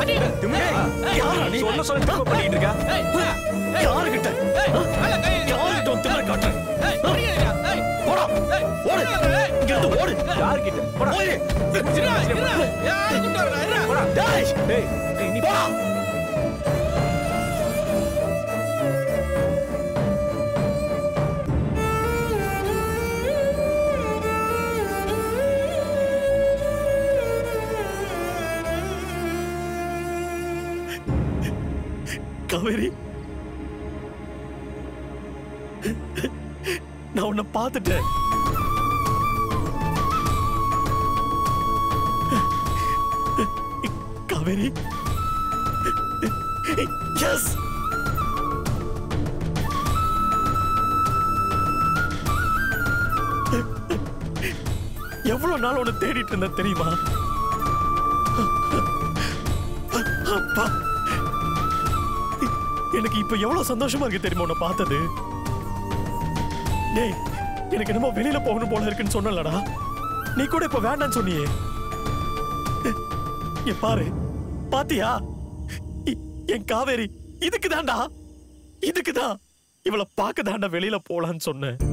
அடி. யாரா நீ சொல்ல சொல்ல தப்பு பண்ணிட்டு இருக்க ஏய், போடா. ஏய், யாருகிட்ட ஏய், மேல கை வைங்க. யாருகிட்ட உன் திமிரை காட்டுற ஏய், அடிக்காதீங்க. ஏய், போடா ஏய், ஓடு ஏய், இங்க இருந்து ஓடு யார்கிட்ட போடா ஓடு இருடா, இருடா. யாரை கூட்டு வரடா, இருடா. டேய் டேய் டேய், நீ போடா காவேரி நான் உன்னை பார்த்துட்டேன் காவேரி எஸ் எவ்வளவு நாள் உன்னை தேடிட்டு இருந்தேன் தெரியுமா அப்பா எனக்கு இப்ப எவ்வளவு சந்தோஷமா இருக்கு தெரியுமா உன்னை பார்த்தது டேய் எனக்கு என்னமோ வெளியில போகணும் போல இருக்குன்னு சொன்னலடா நீ கூட இப்ப வேண்டாம்னு சொன்னியே இங்க பாரு பாத்தியா இ- என் காவேரி இதுக்கு தான்டா இதுக்கு தான் இவளை பார்க்க தாண்டா வெளியில போலான்னு சொன்னேன்